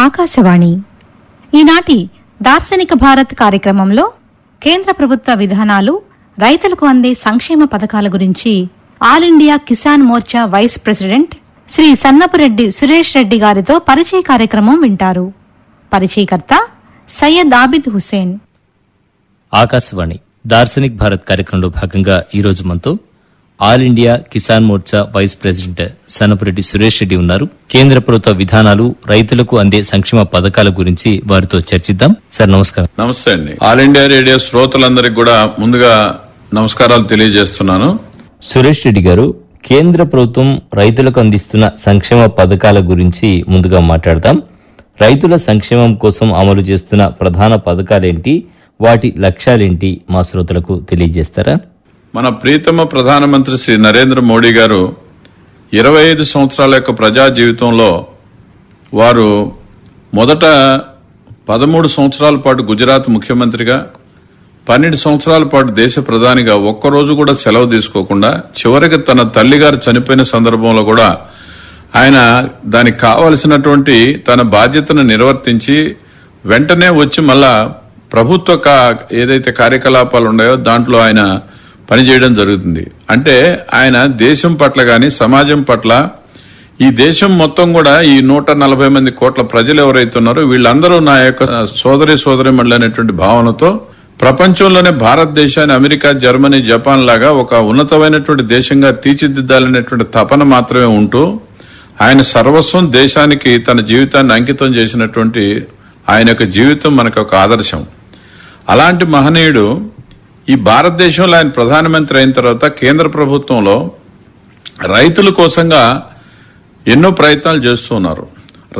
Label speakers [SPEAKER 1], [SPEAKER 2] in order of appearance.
[SPEAKER 1] ఆకాశవాణి ఈనాటి దార్శనిక భారత్ కార్యక్రమంలో కేంద్ర ప్రభుత్వ విధానాలు రైతులకు అందే సంక్షేమ పథకాల గురించి all India Kisan Morcha vice president Sri Sannapureddy Suresh Reddy గారితో పరిచయ కార్యక్రమం వింటారు పరిచయకర్త సయ్యద్ ఆబిద్ హుసేన్
[SPEAKER 2] ఆకాశవాణి దార్శనిక్ భారత్ కార్యక్రమంలో భాగంగా ఈ రోజు మనతో all India Kisan Morcha vice president Sanapureddy Suresh Reddy ఉన్నారు కేంద్ర ప్రభుత్వ విధానాలు రైతులకు అందే సంక్షేమ పథకాల గురించి వారితో చర్చిద్దాం సార్ నమస్కారం
[SPEAKER 3] నమస్తే అండి ఆల్ ఇండియా రేడియో శ్రోతలందరికీ కూడా ముందుగా నమస్కారాలు తెలియజేస్తున్నాను
[SPEAKER 2] సురేష్ రెడ్డి గారు కేంద్ర ప్రభుత్వం రైతులకు అందిస్తున్న సంక్షేమ పథకాల గురించి ముందుగా మాట్లాడదాం రైతుల సంక్షేమం కోసం అమలు చేస్తున్న ప్రధాన పథకాలేంటి వాటి లక్ష్యాలేంటి మా శ్రోతలకు తెలియజేస్తారా
[SPEAKER 3] మన ప్రీతమ ప్రధానమంత్రి శ్రీ నరేంద్ర మోడీ గారు ఇరవై ఐదు సంవత్సరాల యొక్క ప్రజా జీవితంలో వారు మొదట పదమూడు సంవత్సరాల పాటు గుజరాత్ ముఖ్యమంత్రిగా పన్నెండు సంవత్సరాల పాటు దేశ ప్రధానిగా ఒక్కరోజు కూడా సెలవు తీసుకోకుండా చివరికి తన తల్లిగారు చనిపోయిన సందర్భంలో కూడా ఆయన దానికి కావలసినటువంటి తన బాధ్యతను నిర్వర్తించి వెంటనే వచ్చి మళ్ళా ప్రభుత్వ కా- ఏదైతే కార్యకలాపాలు ఉన్నాయో దాంట్లో ఆయన పనిచేయడం జరుగుతుంది అంటే ఆయన దేశం పట్ల గాని సమాజం పట్ల ఈ దేశం మొత్తం కూడా ఈ నూట నలభై మంది కోట్ల ప్రజలు ఎవరైతే ఉన్నారో వీళ్ళందరూ నా యొక్క సోదరి సోదరి అనేటువంటి భావనతో ప్రపంచంలోనే భారతదేశాన్ని అమెరికా జర్మనీ జపాన్ లాగా ఒక ఉన్నతమైనటువంటి దేశంగా తీర్చిదిద్దాలనేటువంటి తపన మాత్రమే ఉంటూ ఆయన సర్వస్వం దేశానికి తన జీవితాన్ని అంకితం చేసినటువంటి ఆయన యొక్క జీవితం మనకు ఒక ఆదర్శం అలాంటి మహనీయుడు ఈ భారతదేశంలో ఆయన ప్రధానమంత్రి అయిన తర్వాత కేంద్ర ప్రభుత్వంలో రైతుల కోసంగా ఎన్నో ప్రయత్నాలు చేస్తున్నారు